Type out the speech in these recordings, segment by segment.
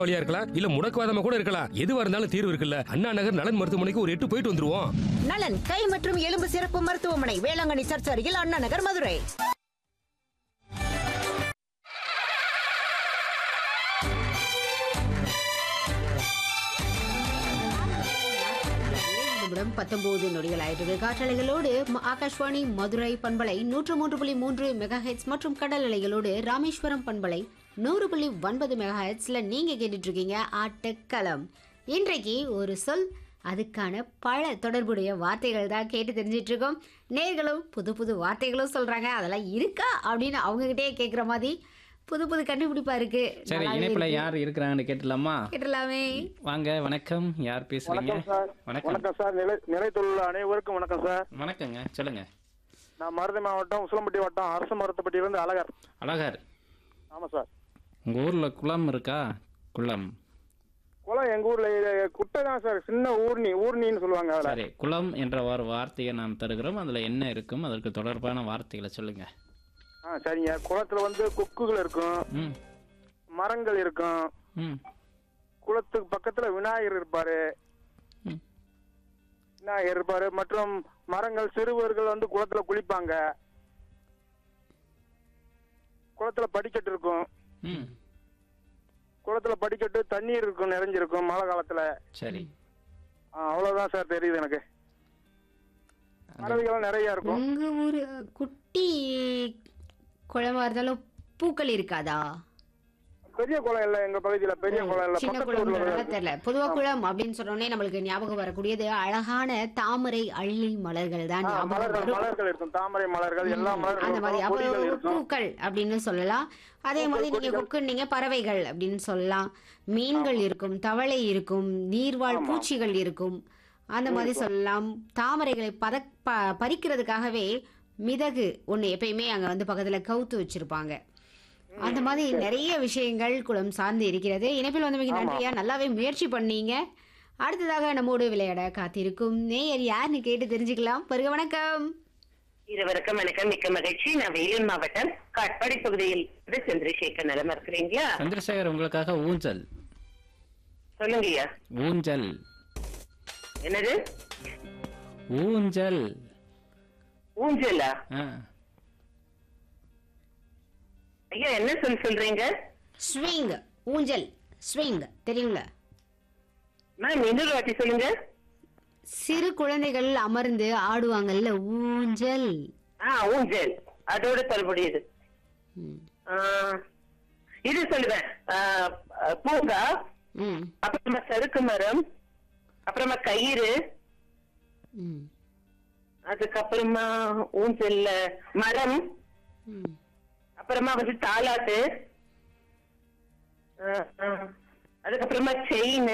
வழியா இருக்கலாம் இல்ல முடக்குவாதமா கூட இருக்கலாம் எதுவா இருந்தாலும் தீர்வு இருக்குல்ல அண்ணா நகர் நலன் மருத்துவமனைக்கு ஒரு எட்டு போயிட்டு வந்துருவோம் நலன் கை மற்றும் எலும்பு சிறப்பு மருத்துவமனை வேளாங்கண்ணி சர்ச் அருகில் அண்ணா நகர் மதுரை நிமிடம் பத்தொன்பது நொடிகள் ஆயிட்டு காற்றலைகளோடு ம- ஆகாஷ்வாணி மதுரை பண்பலை நூற்று மூன்று புள்ளி மூன்று மெகா ஹெட்ஸ் மற்றும் கடல் அலைகளோடு ராமேஸ்வரம் பண்பலை நூறு புள்ளி ஒன்பது மெகா ஹெட்ஸ்ல நீங்க கேட்டுட்டு இருக்கீங்க ஆட்டக்களம் இன்றைக்கு ஒரு சொல் அதுக்கான பல தொடர்புடைய வார்த்தைகள் தான் கேட்டு தெரிஞ்சிட்டு இருக்கோம் நேர்களும் புது புது வார்த்தைகளும் சொல்றாங்க அதெல்லாம் இருக்கா அப்படின்னு அவங்க கிட்டே கேட்குற மாதிரி புது புது கண்டுபிடிப்பா இருக்கு சரி நல்லாவே இணைப்புல இருக்கு. யார் இருக்கிறாங்கன்னு கேட்டலாமா கேட்டலாமே வாங்க வணக்கம் யார் பேசுறீங்க வணக்கம் சார் வணக்கம் வணக்கம் சார் நிலை நிலைத்துள்ள அனைவருக்கும் வணக்கம் சார் வணக்கங்க சொல்லுங்க நான் மருதை மாவட்டம் உசிலம்பட்டி வட்டம் அரசு மருத்துவப்பட்டியிலிருந்து அழகர் அழகர் ஆமாம் சார் உங்க ஊர்ல குளம் இருக்கா குளம் குளம் எங்கள் ஊரில் குட்டை தான் சார் சின்ன ஊர்னி ஊர்னின்னு சொல்லுவாங்க அதில் சரி குளம் என்ற ஒரு வார்த்தையை நாம் தருகிறோம் அதுல என்ன இருக்கும் அதற்கு தொடர்பான வார்த்தைகளை சொல்லுங்க ஆ சரிங்க குளத்தில் வந்து கொக்குகள் இருக்கும் ம் மரங்கள் இருக்கும் ம் குளத்துக்கு பக்கத்தில் விநாயகர் இருப்பார் ம். விநாயகர் இருப்பார் மற்றும் மரங்கள் சிறுவர்கள் வந்து குளத்தில் குளிப்பாங்க குளத்தில் படிக்கட்டு இருக்கும் ம் குளத்துல படிக்கட்டு தண்ணீர் இருக்கும் நிறைஞ்சிருக்கும் மழை காலத்துல சரி ஆ, அவ்வளவுதான் சார் தெரியுது எனக்கு பறவைகள் நிறைய இருக்கும் உங்க ஊரு குட்டி குளமா இருந்தாலும் பூக்கள் இருக்காதா பெரிய குளம் இல்ல எங்க பகுதியில பெரிய குளம் இல்ல சின்ன பக்கத்து ஊர்ல குளம் இருக்கு. தெரியல பொதுவா குளம் அப்படின்னு சொன்னோடனே நம்மளுக்கு ஞாபகம் வரக்கூடியது அழகான தாமரை அள்ளி மலர்கள் தான் ஆ, ஞாபகம் மலர்கள் வரும் மலர்கள் இருக்கும் தாமரை மலர்கள் எல்லா அந்த மலர்களும் மாதிரி இருக்கும், கொடிகள் அப்போ இருக்கும் பூக்கள் அப்படின்னு சொல்லலாம் அதே மாதிரி நீங்க கொடிகள். கொக்குன்னீங்க பறவைகள் அப்படின்னு சொல்லலாம் மீன்கள் இருக்கும் தவளை இருக்கும் நீர்வாழ் பூச்சிகள் இருக்கும் அந்த மாதிரி சொல்லலாம் தாமரைகளை பத ப- பறிக்கிறதுக்காகவே மிதகு ஒண்ணு எப்பயுமே அங்க வந்து பக்கத்துல கவுத்து வச்சிருப்பாங்க அந்த மாதிரி நிறைய விஷயங்கள் குளம் சார்ந்து இருக்கிறது இணைப்பில் வந்தவங்க நன்றியா நல்லாவே முயற்சி பண்ணீங்க அடுத்ததாக நம்மோடு விளையாட காத்திருக்கும் நேயர் யாருன்னு கேட்டு தெரிஞ்சுக்கலாம் பருக வணக்கம் இருவருக்கும் வணக்கம் மிக்க மகிழ்ச்சி நான் வேலூர் மாவட்டம் காட்பாடி பகுதியில் இருந்து சந்திரசேகர் நலமா இருக்கிறீங்களா சந்திரசேகர் உங்களுக்காக ஊஞ்சல் சொல்லுங்கய்யா ஊஞ்சல் என்னது ஊஞ்சல் ஊஞ்சலா ஆ ஐயா என்ன சொல் சொல்றீங்க ஸ்விங் ஊஞ்சல் ஸ்விங் தெரியுங்களா மேம் இன்னொரு வாட்டி சொல்லுங்க சிறு குழந்தைகள் அமர்ந்து ஆடுவாங்கல்ல ஊஞ்சல் ஆ ஊஞ்சல் அதோட தொடர்புடையது ம். ஆ, இது சொல்லுவேன் ஆ, பூங்கா ம் அப்புறமா சறுக்கு மரம் அப்புறமா கயிறு ம் அதுக்கப்புறமா ஊஞ்சல்ல மரம் ம் அப்புறமா வந்து தாலாட்டு ஆ, ஆ. அதுக்கப்புறமா செயின்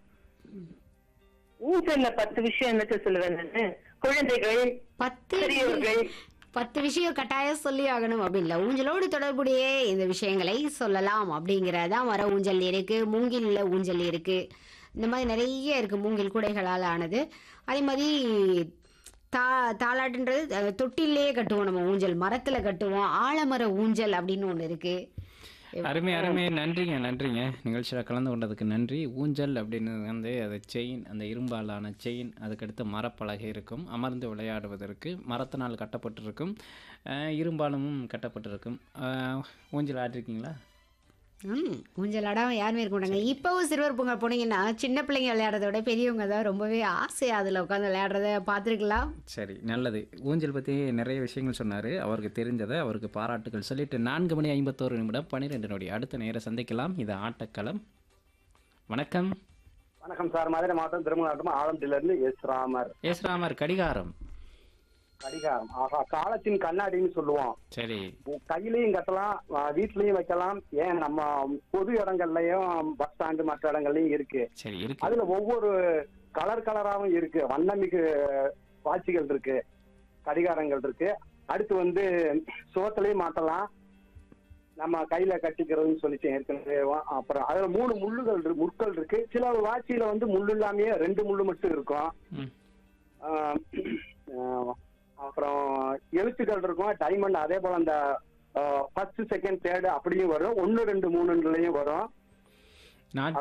ஊஞ்சல்ல பத்து விஷயம் என்னத்த சொல்லுவேன் நானு குழந்தைகள் பத்து பெரியவர்கள் பத்து விஷயம் கட்டாயம் சொல்லி ஆகணும் அப்படின்னு இல்ல ஊஞ்சலோடு தொடர்புடைய இந்த விஷயங்களை சொல்லலாம் அப்படிங்கறதான் வர ஊஞ்சல் இருக்கு மூங்கில்ல ஊஞ்சல் இருக்கு இந்த மாதிரி நிறைய இருக்கு மூங்கில் கூடைகளால் ஆனது அதே மாதிரி தா தாலாட்டுன்றது அஹ், தொட்டிலே கட்டுவோம் நம்ம ஊஞ்சல் மரத்துல கட்டுவோம் ஆலமர ஊஞ்சல் அப்படின்னு ஒண்ணு இருக்கு அருமை அருமை நன்றிங்க நன்றிங்க நிகழ்ச்சியில் கலந்து கொண்டதுக்கு நன்றி ஊஞ்சல் அப்படின்னு வந்து அது செயின் அந்த இரும்பாலான செயின் அதுக்கடுத்து மரப்பலகை இருக்கும் அமர்ந்து விளையாடுவதற்கு மரத்தினால் கட்டப்பட்டிருக்கும் அஹ், இரும்பாலமும் கட்டப்பட்டிருக்கும் அஹ், ஊஞ்சல் ஆடிருக்கீங்களா ம் ஊஞ்சல் ஆடாம யாருமே இருக்க மாட்டாங்க இப்போவும் சிறுவர் பூங்கா போனீங்கன்னா சின்ன பிள்ளைங்க விளையாடுறத விட பெரியவங்க தான் ரொம்பவே ஆசையா அதுல உட்காந்து விளையாடுறத பார்த்துருக்கலாம் சரி நல்லது ஊஞ்சல் பற்றி நிறைய விஷயங்கள் சொன்னார் அவருக்கு தெரிஞ்சதை அவருக்கு பாராட்டுகள் சொல்லிட்டு நான்கு மணி ஐம்பத்தோரு நிமிடம் பன்னிரெண்டு நொடி அடுத்த நேரம் சந்திக்கலாம் இது ஆட்டக்களம் வணக்கம் வணக்கம் சார் மதுரை மாவட்டம் திருமண மாவட்டம் ஆலம்பட்டில இருந்து எஸ் ராமர் எஸ் ராமர் கடிகாரம் கடிகாரம் ஆஹா காலத்தின் கண்ணாடின்னு சொல்லுவோம் சரி கையிலையும் கட்டலாம் ஆ, வீட்லயும் வைக்கலாம் ஏன் நம்ம பொது இடங்கள்லயும் பஸ் ஸ்டாண்டு மற்ற இடங்கள்லயும் இருக்கு சரி இருக்கு அதுல ஒவ்வொரு கலர் கலராவும் இருக்கு வண்ணமிகு வாட்சிகள் இருக்கு கடிகாரங்கள் இருக்கு அடுத்து வந்து சுவத்திலையும் மாட்டலாம் நம்ம கையில கட்டிக்கிறதுன்னு சொல்லிட்டு ஏற்கனவே அப்புறம் அதுல மூணு முள்ளுகள் இருக்கு முட்கள் இருக்கு சில வாட்சியில வந்து முள்ளு இல்லாமயே ரெண்டு முள்ளு மட்டும் இருக்கும் ம். ஆஹ் ஆஹ் அப்புறம் எழுத்துக்கள் இருக்கும் டைமண்ட் அதே போல அந்த ஃபர்ஸ்ட் செகண்ட் தேர்டு அப்படியும் வரும் ஒன்னு ரெண்டு மூணுலயும் வரும் நாட்